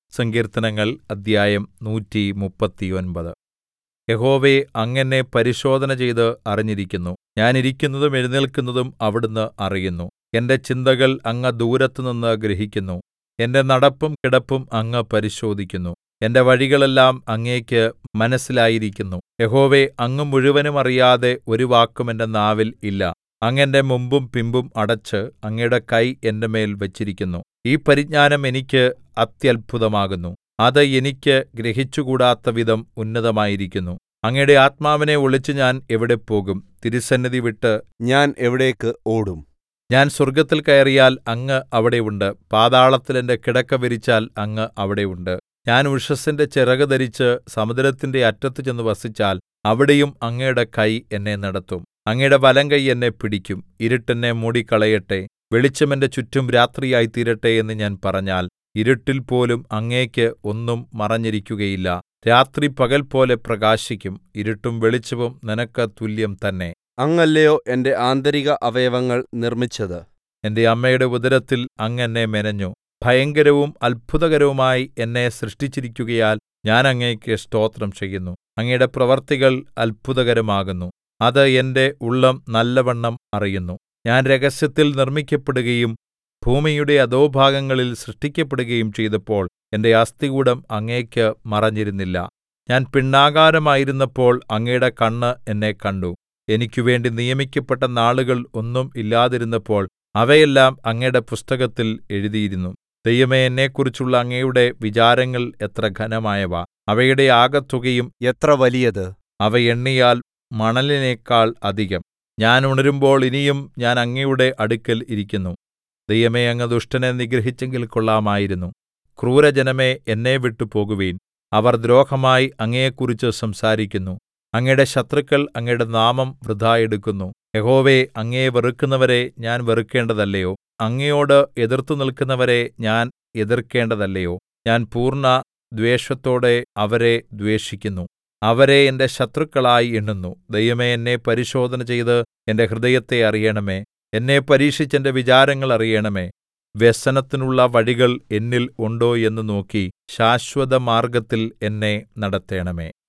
സങ്കീർത്തനങ്ങൾ അദ്ധ്യായം നൂറ്റിമുപ്പത്തിയൊമ്പത് യഹോവേ അങ്ങ് എന്നെ പരിശോധന ചെയ്ത് അറിഞ്ഞിരിക്കുന്നു ഞാൻ ഇരിക്കുന്നതും എഴുന്നേല്ക്കുന്നതും അവിടുന്ന് അറിയുന്നു എന്റെ ചിന്തകൾ അങ്ങ് ദൂരത്തുനിന്ന് ഗ്രഹിക്കുന്നു എന്റെ നടപ്പും കിടപ്പും അങ്ങ് പരിശോധിക്കുന്നു എന്റെ വഴികളെല്ലാം അങ്ങേക്ക് മനസ്സിലായിരിക്കുന്നു യഹോവേ അങ്ങ് മുഴുവനും അറിയാതെ ഒരു വാക്കും എന്റെ നാവിൽ ഇല്ല അങ്ങ് എന്റെ മുമ്പും പിമ്പും അടച്ച് അങ്ങയുടെ കൈ എന്റെ മേൽ വച്ചിരിക്കുന്നു ഈ പരിജ്ഞാനം എനിക്ക് അത്യത്ഭുതമാകുന്നു അത് എനിക്ക് ഗ്രഹിച്ചുകൂടാത്തവിധം ഉന്നതമായിരിക്കുന്നു അങ്ങയുടെ ആത്മാവിനെ ഒളിച്ച് ഞാൻ എവിടെ പോകും തിരുസന്നിധി വിട്ട് ഞാൻ എവിടേക്ക് ഓടും ഞാൻ സ്വർഗ്ഗത്തിൽ കയറിയാൽ അങ്ങ് അവിടെ ഉണ്ട് പാതാളത്തിൽ എന്റെ കിടക്ക വിരിച്ചാൽ അങ്ങ് അവിടെ ഉണ്ട് ഞാൻ ഉഷസ്സിന്റെ ചിറക് ധരിച്ച് സമുദ്രത്തിന്റെ അറ്റത്ത് ചെന്ന് വസിച്ചാൽ അവിടെയും അങ്ങയുടെ കൈ എന്നെ നടത്തും അങ്ങയുടെ വലങ്കൈ എന്നെ പിടിക്കും ഇരുട്ട് എന്നെ മൂടിക്കളയട്ടെ വെളിച്ചം എന്റെ ചുറ്റും രാത്രിയായിത്തീരട്ടെ എന്ന് ഞാൻ പറഞ്ഞാൽ ഇരുട്ടിൽ പോലും അങ്ങേക്ക് ഒന്നും മറഞ്ഞിരിക്കുകയില്ല രാത്രി പകൽപോലെ പ്രകാശിക്കും ഇരുട്ടും വെളിച്ചവും നിനക്ക് തുല്യം തന്നെ അങ്ങല്ലയോ എന്റെ ആന്തരിക അവയവങ്ങൾ നിർമ്മിച്ചത് എന്റെ അമ്മയുടെ ഉദരത്തിൽ അങ്ങ് എന്നെ മെനഞ്ഞു ഭയങ്കരവും അത്ഭുതകരവുമായി എന്നെ സൃഷ്ടിച്ചിരിക്കുകയാൽ ഞാൻ അങ്ങേക്ക് സ്തോത്രം ചെയ്യുന്നു അങ്ങയുടെ പ്രവൃത്തികൾ അത്ഭുതകരമാകുന്നു അത് എന്റെ ഉള്ളം നല്ലവണ്ണം അറിയുന്നു ഞാൻ രഹസ്യത്തിൽ നിർമ്മിക്കപ്പെടുകയും ഭൂമിയുടെ അധോഭാഗങ്ങളിൽ സൃഷ്ടിക്കപ്പെടുകയും ചെയ്തപ്പോൾ എന്റെ അസ്ഥികൂടം അങ്ങേക്ക് മറഞ്ഞിരുന്നില്ല ഞാൻ പിണ്ഡാകാരമായിരുന്നപ്പോൾ അങ്ങയുടെ കണ്ണ് എന്നെ കണ്ടു എനിക്കുവേണ്ടി നിയമിക്കപ്പെട്ട നാളുകൾ ഒന്നും ഇല്ലാതിരുന്നപ്പോൾ അവയെല്ലാം അങ്ങയുടെ പുസ്തകത്തിൽ എഴുതിയിരുന്നു ദൈവമേ എന്നെക്കുറിച്ചുള്ള അങ്ങയുടെ വിചാരങ്ങൾ എത്ര ഘനമായവ അവയുടെ ആകെത്തുകയും എത്ര വലിയത് അവ എണ്ണിയാൽ മണലിനേക്കാൾ അധികം ഞാൻ ഉണരുമ്പോൾ ഇനിയും ഞാൻ അങ്ങയുടെ അടുക്കൽ ഇരിക്കുന്നു ദൈവമേ അങ്ങ് ദുഷ്ടനെ നിഗ്രഹിച്ചെങ്കിൽ കൊള്ളാമായിരുന്നു ക്രൂരജനമേ എന്നെ വിട്ടു പോകുവിൻ അവർ ദ്രോഹമായി അങ്ങയെക്കുറിച്ച് സംസാരിക്കുന്നു അങ്ങയുടെ ശത്രുക്കൾ അങ്ങയുടെ നാമം വൃഥാ എടുക്കുന്നു യഹോവേ അങ്ങയെ വെറുക്കുന്നവരെ ഞാൻ വെറുക്കേണ്ടതല്ലയോ അങ്ങയോട് എതിർത്തു നിൽക്കുന്നവരെ ഞാൻ എതിർക്കേണ്ടതല്ലയോ ഞാൻ പൂർണ്ണ ദ്വേഷത്തോടെ അവരെ ദ്വേഷിക്കുന്നു അവരെ എന്റെ ശത്രുക്കളായി എണ്ണുന്നു ദൈവമേ എന്നെ പരിശോധന ചെയ്ത് എന്റെ ഹൃദയത്തെ അറിയണമേ എന്നെ പരീക്ഷിച്ച് എന്റെ വിചാരങ്ങൾ അറിയണമേ വ്യസനത്തിനുള്ള വഴികൾ എന്നിൽ ഉണ്ടോ എന്ന് നോക്കി ശാശ്വതമാർഗ്ഗത്തിൽ എന്നെ നടത്തേണമേ